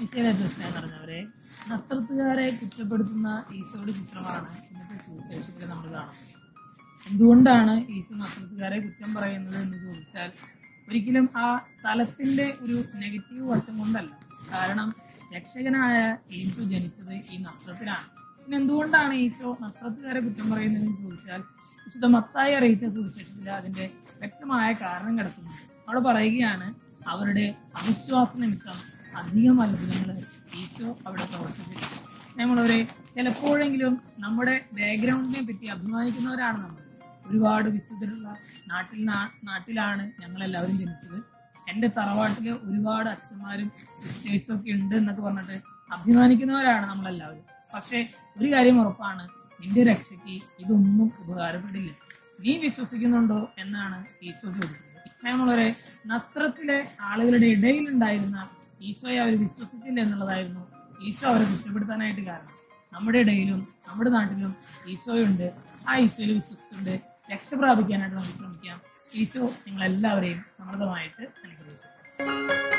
ഈശോയിലെ സ്നേഹം നിറഞ്ഞവരെ നസ്രത്തുകാരെ കുറ്റപ്പെടുത്തുന്ന ഈശോയുടെ ചിത്രമാണ് ഇന്നത്തെ സുവിശേഷത്തിൽ നമ്മൾ കാണുന്നത് എന്തുകൊണ്ടാണ് ഈശോ നസ്രത്തുകാരെ കുറ്റം പറയുന്നത് എന്ന് ചോദിച്ചാൽ ഒരിക്കലും ആ സ്ഥലത്തിന്റെ ഒരു നെഗറ്റീവ് വശം കൊണ്ടല്ല കാരണം രക്ഷകനായ ഈശോ ജനിച്ചത് ഈ നസ്രത്തിലാണ് പിന്നെ എന്തുകൊണ്ടാണ് ഈശോ നസ്രത്തുകാരെ കുറ്റം പറയുന്നതെന്ന് ചോദിച്ചാൽ വിശുദ്ധ മത്തായി അറിയിച്ച സുവിശേഷത്തിൽ അതിന്റെ വ്യക്തമായ കാരണം കിടക്കുന്നുണ്ട് അവിടെ പറയുകയാണ് അവരുടെ അവിശ്വാസ നിമിത്തം അധികം അത്ഭുതങ്ങൾ ഈശോ അവിടെ പ്രവർത്തിച്ചിട്ടുണ്ട് നമ്മളൊരു ചിലപ്പോഴെങ്കിലും നമ്മുടെ ബാക്ക്ഗ്രൗണ്ടിനെ പറ്റി അഭിമാനിക്കുന്നവരാണ് നമ്മൾ ഒരുപാട് വിശുദ്ധരുള്ള നാട്ടിൽ നാ- നാട്ടിലാണ് ഞങ്ങൾ എല്ലാവരും ജനിച്ചത് എൻ്റെ തറവാട്ടില് ഒരുപാട് അച്ഛന്മാരും സിസ്റ്റേഴ്സും ഒക്കെ ഉണ്ട് എന്നൊക്കെ പറഞ്ഞിട്ട് അഭിമാനിക്കുന്നവരാണ് നമ്മളെല്ലാവരും പക്ഷെ ഒരു കാര്യം ഉറപ്പാണ് നിന്റെ രക്ഷയ്ക്ക് ഇതൊന്നും ഉപകാരപ്പെടില്ല നീ വിശ്വസിക്കുന്നുണ്ടോ എന്നാണ് ഈശോ ചോദിക്കുന്നത് നമ്മളൊരു നസ്രത്തിലെ ആളുകളുടെ ഇടയിൽ ഉണ്ടായിരുന്ന ഈശോയെ അവർ വിശ്വസിച്ചില്ല എന്നുള്ളതായിരുന്നു ഈശോ അവരെ കുറ്റപ്പെടുത്താനായിട്ട് കാരണം നമ്മുടെ ഇടയിലും നമ്മുടെ നാട്ടിലും ഈശോയുണ്ട് ആ ഈശോയിൽ വിശ്വസിച്ചുകൊണ്ട് രക്ഷ പ്രാപിക്കാനായിട്ട് നമുക്ക് ശ്രമിക്കാം ഈശോ നിങ്ങളെല്ലാവരെയും സമൃദ്ധമായിട്ട് അനുഗ്രഹിക്കും